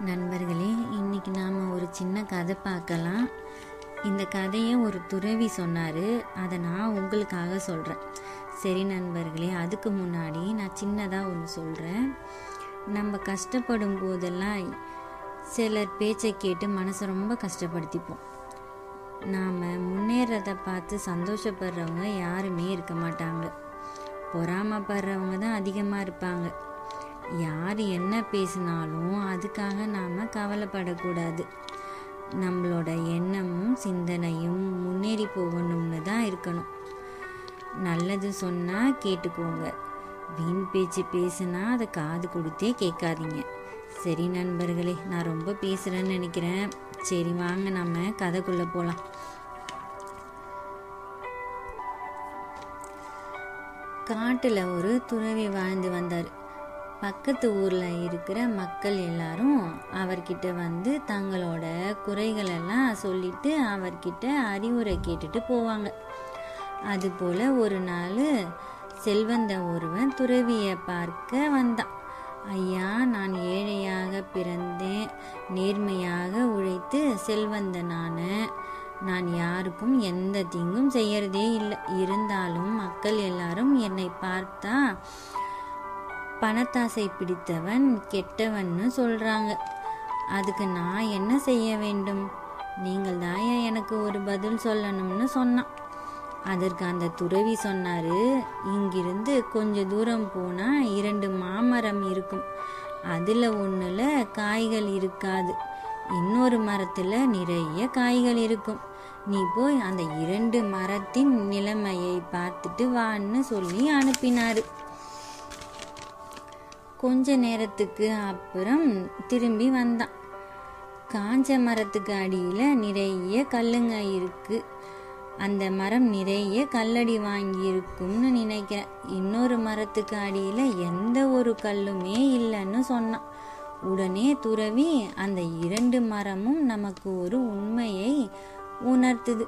நண்பர்களே இன்னைக்கு நாம் ஒரு சின்ன கதை பார்க்கலாம் இந்த கதையை ஒரு துறவி சொன்னார் அதை நான் உங்களுக்காக சொல்கிறேன் சரி நண்பர்களே அதுக்கு முன்னாடி நான் சின்னதாக ஒன்று சொல்கிறேன் நம்ம கஷ்டப்படும் போதெல்லாம் சிலர் பேச்சை கேட்டு மனசை ரொம்ப கஷ்டப்படுத்திப்போம் நாம் முன்னேறதை பார்த்து சந்தோஷப்படுறவங்க யாருமே இருக்க மாட்டாங்க பொறாமப்படுறவங்க தான் அதிகமாக இருப்பாங்க யார் என்ன பேசினாலும் அதுக்காக நாம் கவலைப்படக்கூடாது நம்மளோட எண்ணமும் சிந்தனையும் முன்னேறி போகணும்னு தான் இருக்கணும் நல்லது சொன்னால் கேட்டுக்கோங்க வீண் பேச்சு பேசுனா அதை காது கொடுத்தே கேட்காதீங்க சரி நண்பர்களே நான் ரொம்ப பேசுகிறேன்னு நினைக்கிறேன் சரி வாங்க நம்ம கதைக்குள்ளே போகலாம் காட்டில் ஒரு துறவி வாழ்ந்து வந்தார் பக்கத்து ஊரில் இருக்கிற மக்கள் எல்லாரும் அவர்கிட்ட வந்து தங்களோட குறைகளெல்லாம் சொல்லிட்டு அவர்கிட்ட அறிவுரை கேட்டுட்டு போவாங்க அதுபோல் ஒரு நாள் செல்வந்த ஒருவன் துறவியை பார்க்க வந்தான் ஐயா நான் ஏழையாக பிறந்தேன் நேர்மையாக உழைத்து செல்வந்தனான நான் யாருக்கும் எந்த தீங்கும் செய்யறதே இல்லை இருந்தாலும் மக்கள் எல்லாரும் என்னை பார்த்தா பணத்தாசை பிடித்தவன் கெட்டவன்னு சொல்றாங்க அதுக்கு நான் என்ன செய்ய வேண்டும் நீங்கள் தான் எனக்கு ஒரு பதில் சொல்லணும்னு சொன்னான் அதற்கு அந்த துறவி சொன்னாரு இங்கிருந்து கொஞ்ச தூரம் போனா இரண்டு மாமரம் இருக்கும் அதுல ஒண்ணுல காய்கள் இருக்காது இன்னொரு மரத்துல நிறைய காய்கள் இருக்கும் நீ போய் அந்த இரண்டு மரத்தின் நிலைமையை பார்த்துட்டு வான்னு சொல்லி அனுப்பினாரு கொஞ்ச நேரத்துக்கு அப்புறம் திரும்பி வந்தான் காஞ்ச மரத்துக்கு அடியில் நிறைய கல்லுங்க இருக்கு அந்த மரம் நிறைய கல்லடி வாங்கி இருக்கும்னு நினைக்கிறேன் இன்னொரு மரத்துக்கு அடியில் எந்த ஒரு கல்லுமே இல்லைன்னு சொன்னான் உடனே துறவி அந்த இரண்டு மரமும் நமக்கு ஒரு உண்மையை உணர்த்துது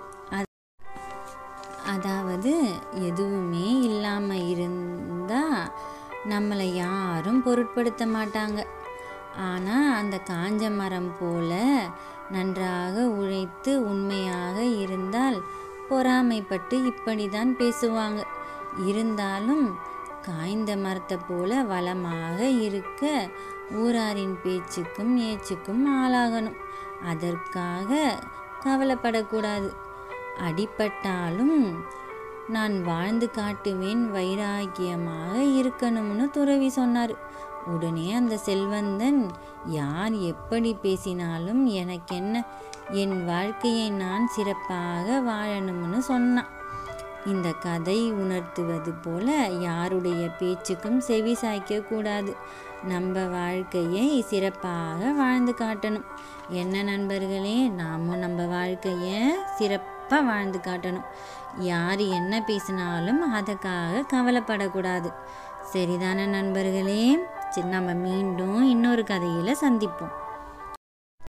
அதாவது எதுவுமே இல்லாமல் இருந்தா நம்மளை யாரும் பொருட்படுத்த மாட்டாங்க ஆனால் அந்த காஞ்ச மரம் போல நன்றாக உழைத்து உண்மையாக இருந்தால் பொறாமைப்பட்டு இப்படிதான் பேசுவாங்க இருந்தாலும் காய்ந்த மரத்தை போல வளமாக இருக்க ஊராரின் பேச்சுக்கும் ஏச்சுக்கும் ஆளாகணும் அதற்காக கவலைப்படக்கூடாது அடிப்பட்டாலும் நான் வாழ்ந்து காட்டுவேன் வைராக்கியமாக இருக்கணும்னு துறவி சொன்னார் உடனே அந்த செல்வந்தன் யார் எப்படி பேசினாலும் எனக்கென்ன என் வாழ்க்கையை நான் சிறப்பாக வாழணும்னு சொன்னான் இந்த கதை உணர்த்துவது போல யாருடைய பேச்சுக்கும் செவி சாய்க்க கூடாது நம்ம வாழ்க்கையை சிறப்பாக வாழ்ந்து காட்டணும் என்ன நண்பர்களே நாமும் நம்ம வாழ்க்கையை சிறப்பாக வாழ்ந்து காட்டணும் யார் என்ன பேசினாலும் அதுக்காக கவலைப்படக்கூடாது சரிதானே நண்பர்களே சரி நம்ம மீண்டும் இன்னொரு கதையில் சந்திப்போம்